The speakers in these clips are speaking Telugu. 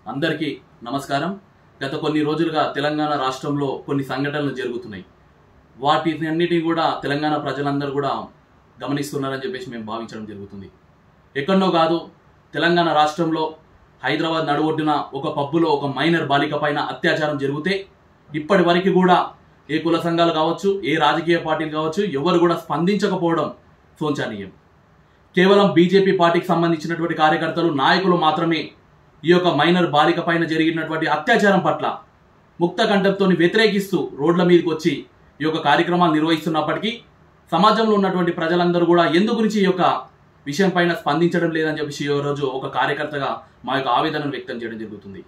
అందరికీ నమస్కారం గత కొన్ని రోజులుగా తెలంగాణ రాష్ట్రంలో కొన్ని సంఘటనలు జరుగుతున్నాయి వాటి అన్నిటిని కూడా తెలంగాణ ప్రజలందరూ కూడా గమనిస్తున్నారని చెప్పేసి మేము భావించడం జరుగుతుంది ఎక్కడో కాదు తెలంగాణ రాష్ట్రంలో హైదరాబాద్ నడువొడ్డున ఒక పబ్బులో ఒక మైనర్ బాలిక పైన అత్యాచారం జరిగితే ఇప్పటి వరకు కూడా ఏ కుల సంఘాలు కావచ్చు ఏ రాజకీయ పార్టీలు కావచ్చు ఎవరు కూడా స్పందించకపోవడం శోచనీయం కేవలం బీజేపీ పార్టీకి సంబంధించినటువంటి కార్యకర్తలు నాయకులు మాత్రమే ఈ యొక్క మైనర్ బాలిక పైన జరిగినటువంటి అత్యాచారం పట్ల ముక్త కంఠంతో వ్యతిరేకిస్తూ రోడ్ల మీదకి వచ్చి ఈ యొక్క కార్యక్రమాలు నిర్వహిస్తున్నప్పటికీ సమాజంలో ఉన్నటువంటి ప్రజలందరూ కూడా ఎందు గురించి ఈ యొక్క విషయం పైన స్పందించడం లేదని చెప్పేసి ఈ రోజు ఒక కార్యకర్తగా మా యొక్క ఆవేదనను వ్యక్తం చేయడం జరుగుతుంది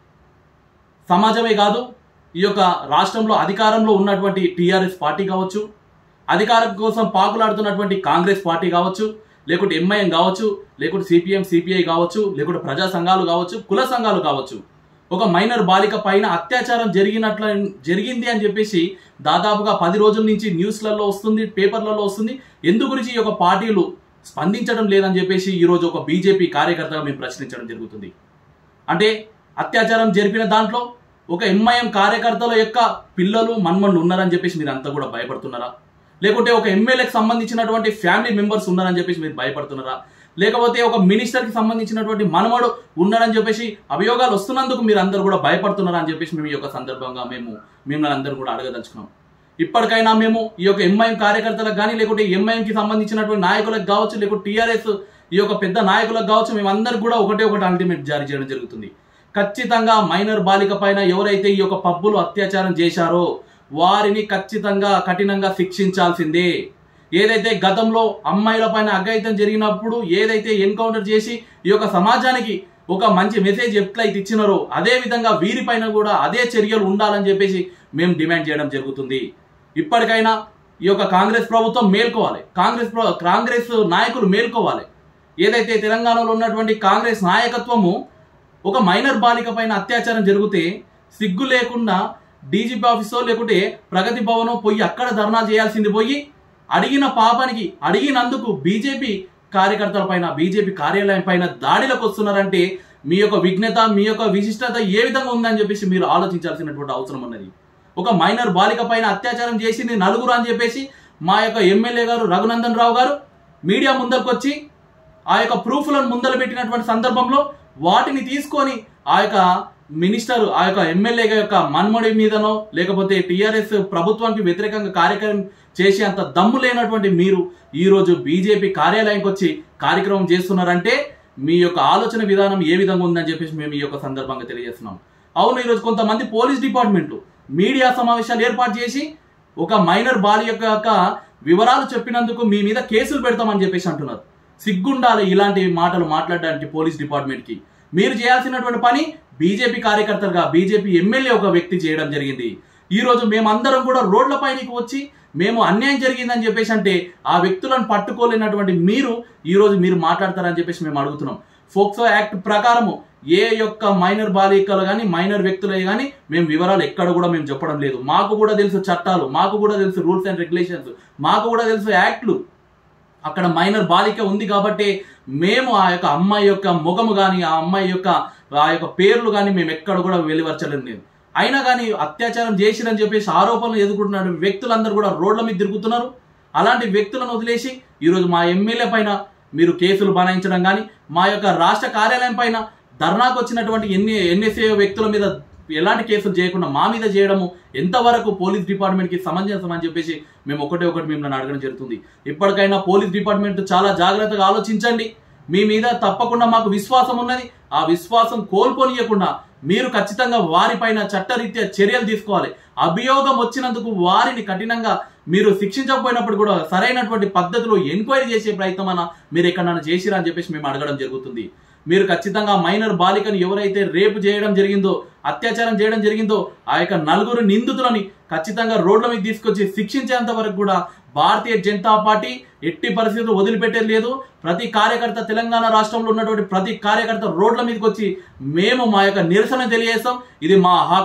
సమాజమే కాదు ఈ యొక్క రాష్ట్రంలో అధికారంలో ఉన్నటువంటి టీఆర్ఎస్ పార్టీ కావచ్చు అధికారం కోసం పాకులాడుతున్నటువంటి కాంగ్రెస్ పార్టీ కావచ్చు లేకుంటే ఎంఐఎం కావచ్చు లేకుంటే సిపిఎం సిపిఐ కావచ్చు లేకుంటే ప్రజా సంఘాలు కావచ్చు కుల సంఘాలు కావచ్చు ఒక మైనర్ బాలిక పైన అత్యాచారం జరిగినట్ల జరిగింది అని చెప్పేసి దాదాపుగా పది రోజుల నుంచి న్యూస్లలో వస్తుంది పేపర్లలో వస్తుంది ఎందు గురించి ఈ యొక్క పార్టీలు స్పందించడం లేదని చెప్పేసి ఈరోజు ఒక బీజేపీ కార్యకర్తగా మేము ప్రశ్నించడం జరుగుతుంది అంటే అత్యాచారం జరిపిన దాంట్లో ఒక ఎంఐఎం కార్యకర్తల యొక్క పిల్లలు మన్మన్లు ఉన్నారని చెప్పేసి మీరు అంతా కూడా భయపడుతున్నారా లేకుంటే ఒక ఎమ్మెల్యేకి సంబంధించినటువంటి ఫ్యామిలీ మెంబర్స్ ఉన్నారని చెప్పేసి మీరు భయపడుతున్నారా లేకపోతే ఒక మినిస్టర్కి సంబంధించినటువంటి మనమడు ఉన్నారని చెప్పేసి అభియోగాలు వస్తున్నందుకు మీరు అందరూ కూడా భయపడుతున్నారా అని చెప్పేసి మేము ఈ యొక్క సందర్భంగా మేము మిమ్మల్ని అందరూ కూడా అడగదలుచుకున్నాం ఇప్పటికైనా మేము ఈ యొక్క ఎంఐఎం కార్యకర్తలకు కానీ లేకుంటే ఎంఐఎం కి సంబంధించినటువంటి నాయకులకు కావచ్చు లేకుంటే టీఆర్ఎస్ ఈ యొక్క పెద్ద నాయకులకు కావచ్చు మేమందరూ కూడా ఒకటే ఒకటి అల్టిమేట్ జారీ చేయడం జరుగుతుంది ఖచ్చితంగా మైనర్ బాలిక పైన ఎవరైతే ఈ యొక్క పబ్బులు అత్యాచారం చేశారో వారిని ఖచ్చితంగా కఠినంగా శిక్షించాల్సిందే ఏదైతే గతంలో అమ్మాయిల పైన అఘాయితం జరిగినప్పుడు ఏదైతే ఎన్కౌంటర్ చేసి ఈ యొక్క సమాజానికి ఒక మంచి మెసేజ్ ఎట్లయితే ఇచ్చినారో అదే విధంగా వీరిపైన కూడా అదే చర్యలు ఉండాలని చెప్పేసి మేము డిమాండ్ చేయడం జరుగుతుంది ఇప్పటికైనా ఈ యొక్క కాంగ్రెస్ ప్రభుత్వం మేల్కోవాలి కాంగ్రెస్ ప్ర- కాంగ్రెస్ నాయకులు మేల్కోవాలి ఏదైతే తెలంగాణలో ఉన్నటువంటి కాంగ్రెస్ నాయకత్వము ఒక మైనర్ బాలిక పైన అత్యాచారం జరిగితే సిగ్గు లేకుండా డీజీపీ ఆఫీసో లేకుంటే ప్రగతి భవనం పోయి అక్కడ ధర్నా చేయాల్సింది పోయి అడిగిన పాపానికి అడిగినందుకు బీజేపీ కార్యకర్తల పైన బీజేపీ కార్యాలయం పైన దాడిలకు వస్తున్నారంటే మీ యొక్క విఘ్నత మీ యొక్క విశిష్టత ఏ విధంగా ఉందని చెప్పేసి మీరు ఆలోచించాల్సినటువంటి అవసరం ఉన్నది ఒక మైనర్ బాలిక పైన అత్యాచారం చేసింది నలుగురు అని చెప్పేసి మా యొక్క ఎమ్మెల్యే గారు రఘునందన్ రావు గారు మీడియా ముందరకు వచ్చి ఆ యొక్క ప్రూఫ్లను ముందర పెట్టినటువంటి సందర్భంలో వాటిని తీసుకొని ఆ యొక్క మినిస్టర్ ఆ యొక్క ఎమ్మెల్యే యొక్క మన్మడి మీదనో లేకపోతే టిఆర్ఎస్ ప్రభుత్వానికి వ్యతిరేకంగా కార్యక్రమం చేసే అంత దమ్ము లేనటువంటి మీరు ఈ రోజు బీజేపీ కార్యాలయంకి వచ్చి కార్యక్రమం చేస్తున్నారంటే మీ యొక్క ఆలోచన విధానం ఏ విధంగా ఉందని చెప్పేసి మేము ఈ యొక్క సందర్భంగా తెలియజేస్తున్నాం అవును ఈరోజు కొంతమంది పోలీస్ డిపార్ట్మెంట్ మీడియా సమావేశాలు ఏర్పాటు చేసి ఒక మైనర్ బాలి యొక్క యొక్క వివరాలు చెప్పినందుకు మీ మీద కేసులు పెడతామని చెప్పేసి అంటున్నారు సిగ్గుండాలి ఇలాంటి మాటలు మాట్లాడడానికి పోలీస్ డిపార్ట్మెంట్ కి మీరు చేయాల్సినటువంటి పని బీజేపీ కార్యకర్తలుగా బీజేపీ ఎమ్మెల్యే ఒక వ్యక్తి చేయడం జరిగింది ఈ రోజు మేమందరం కూడా రోడ్ల పైనకి వచ్చి మేము అన్యాయం జరిగిందని చెప్పేసి అంటే ఆ వ్యక్తులను పట్టుకోలేనటువంటి మీరు ఈ రోజు మీరు మాట్లాడతారని చెప్పేసి మేము అడుగుతున్నాం ఫోక్సో యాక్ట్ ప్రకారము ఏ యొక్క మైనర్ బాలికలు కానీ మైనర్ వ్యక్తులే కానీ మేము వివరాలు ఎక్కడ కూడా మేము చెప్పడం లేదు మాకు కూడా తెలుసు చట్టాలు మాకు కూడా తెలుసు రూల్స్ అండ్ రెగ్యులేషన్స్ మాకు కూడా తెలుసు యాక్ట్లు అక్కడ మైనర్ బాలిక ఉంది కాబట్టి మేము ఆ యొక్క అమ్మాయి యొక్క ముఖము కానీ ఆ అమ్మాయి యొక్క ఆ యొక్క పేర్లు కానీ మేము ఎక్కడ కూడా వెలువరచడం లేదు అయినా కానీ అత్యాచారం చేసిరని చెప్పేసి ఆరోపణలు ఎదుర్కొంటున్న వ్యక్తులందరూ కూడా రోడ్ల మీద తిరుగుతున్నారు అలాంటి వ్యక్తులను వదిలేసి ఈరోజు మా ఎమ్మెల్యే పైన మీరు కేసులు బనాయించడం కానీ మా యొక్క రాష్ట్ర కార్యాలయం పైన ధర్నాకు వచ్చినటువంటి ఎన్ని ఎన్ఎస్ఏ వ్యక్తుల మీద ఎలాంటి కేసులు చేయకుండా మా మీద చేయడము ఎంతవరకు పోలీస్ డిపార్ట్మెంట్ కి సమంజసం అని చెప్పేసి మేము ఒకటే ఒకటి మిమ్మల్ని అడగడం జరుగుతుంది ఇప్పటికైనా పోలీస్ డిపార్ట్మెంట్ చాలా జాగ్రత్తగా ఆలోచించండి మీ మీద తప్పకుండా మాకు విశ్వాసం ఉన్నది ఆ విశ్వాసం కోల్పోనీయకుండా మీరు ఖచ్చితంగా వారిపైన చట్టరీత్యా చర్యలు తీసుకోవాలి అభియోగం వచ్చినందుకు వారిని కఠినంగా మీరు శిక్షించకపోయినప్పుడు కూడా సరైనటువంటి పద్ధతిలో ఎంక్వైరీ చేసే ప్రయత్నం అన్న మీరు ఎక్కడైనా చేసిరా అని చెప్పేసి మేము అడగడం జరుగుతుంది మీరు ఖచ్చితంగా మైనర్ బాలికను ఎవరైతే రేపు చేయడం జరిగిందో అత్యాచారం చేయడం జరిగిందో ఆ యొక్క నలుగురు నిందితులని ఖచ్చితంగా రోడ్ల మీద తీసుకొచ్చి శిక్షించేంత వరకు కూడా భారతీయ జనతా పార్టీ ఎట్టి పరిస్థితులు వదిలిపెట్టేది లేదు ప్రతి కార్యకర్త తెలంగాణ రాష్ట్రంలో ఉన్నటువంటి ప్రతి కార్యకర్త రోడ్ల మీదకి వచ్చి మేము మా యొక్క నిరసన తెలియజేస్తాం ఇది మా హక్కు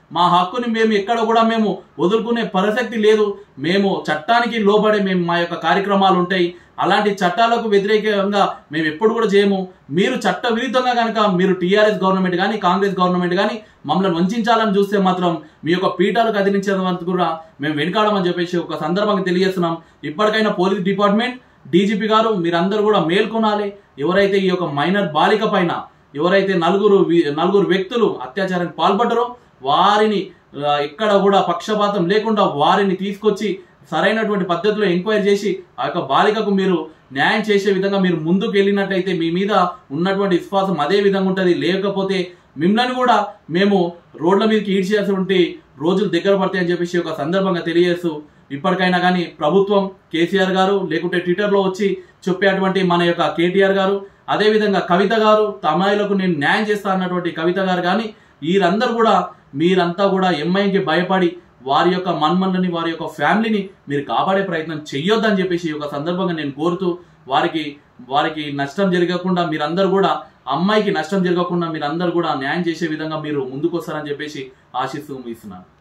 మా హక్కుని మేము ఎక్కడ కూడా మేము వదులుకునే ప్రసక్తి లేదు మేము చట్టానికి లోబడే మేము మా యొక్క కార్యక్రమాలు ఉంటాయి అలాంటి చట్టాలకు వ్యతిరేకంగా మేము ఎప్పుడు కూడా చేయము మీరు చట్ట విరుద్ధంగా కనుక మీరు టీఆర్ఎస్ గవర్నమెంట్ కానీ కాంగ్రెస్ గవర్నమెంట్ కానీ మమ్మల్ని వంచాలని చూస్తే మాత్రం మీ యొక్క పీఠాలు కదిలించేంత వరకు కూడా మేము వెనకాడమని చెప్పేసి ఒక సందర్భంగా తెలియజేస్తున్నాం ఇప్పటికైనా పోలీస్ డిపార్ట్మెంట్ డీజీపీ గారు మీరందరూ కూడా మేల్కొనాలి ఎవరైతే ఈ యొక్క మైనర్ బాలిక పైన ఎవరైతే నలుగురు వి- నలుగురు వ్యక్తులు అత్యాచారానికి పాల్పడ్డారో వారిని ఆ, ఎక్కడ కూడా పక్షపాతం లేకుండా వారిని తీసుకొచ్చి సరైనటువంటి పద్ధతిలో ఎంక్వైరీ చేసి ఆ యొక్క బాలికకు మీరు న్యాయం చేసే విధంగా మీరు ముందుకు వెళ్ళినట్టయితే మీ మీద ఉన్నటువంటి విశ్వాసం అదే విధంగా ఉంటుంది లేకపోతే మిమ్మల్ని కూడా మేము రోడ్ల మీదకి ఈడ్చేటువంటి రోజులు దగ్గర పడతాయని చెప్పేసి ఒక సందర్భంగా తెలియజేస్తూ ఇప్పటికైనా కానీ ప్రభుత్వం కేసీఆర్ గారు లేకుంటే ట్విట్టర్లో వచ్చి చెప్పేటువంటి మన యొక్క కేటీఆర్ గారు అదేవిధంగా కవిత గారు తమిళకు నేను న్యాయం చేస్తా అన్నటువంటి కవిత గారు కానీ వీరందరూ కూడా మీరంతా కూడా ఎంఐకి భయపడి వారి యొక్క మన్మన్లని వారి యొక్క ఫ్యామిలీని మీరు కాపాడే ప్రయత్నం చెయ్యొద్దని చెప్పేసి ఈ యొక్క సందర్భంగా నేను కోరుతూ వారికి వారికి నష్టం జరగకుండా మీరందరూ కూడా అమ్మాయికి నష్టం జరగకుండా మీరందరూ కూడా న్యాయం చేసే విధంగా మీరు ముందుకు వస్తారని చెప్పేసి ఆశిస్తూ ముగిస్తున్నాను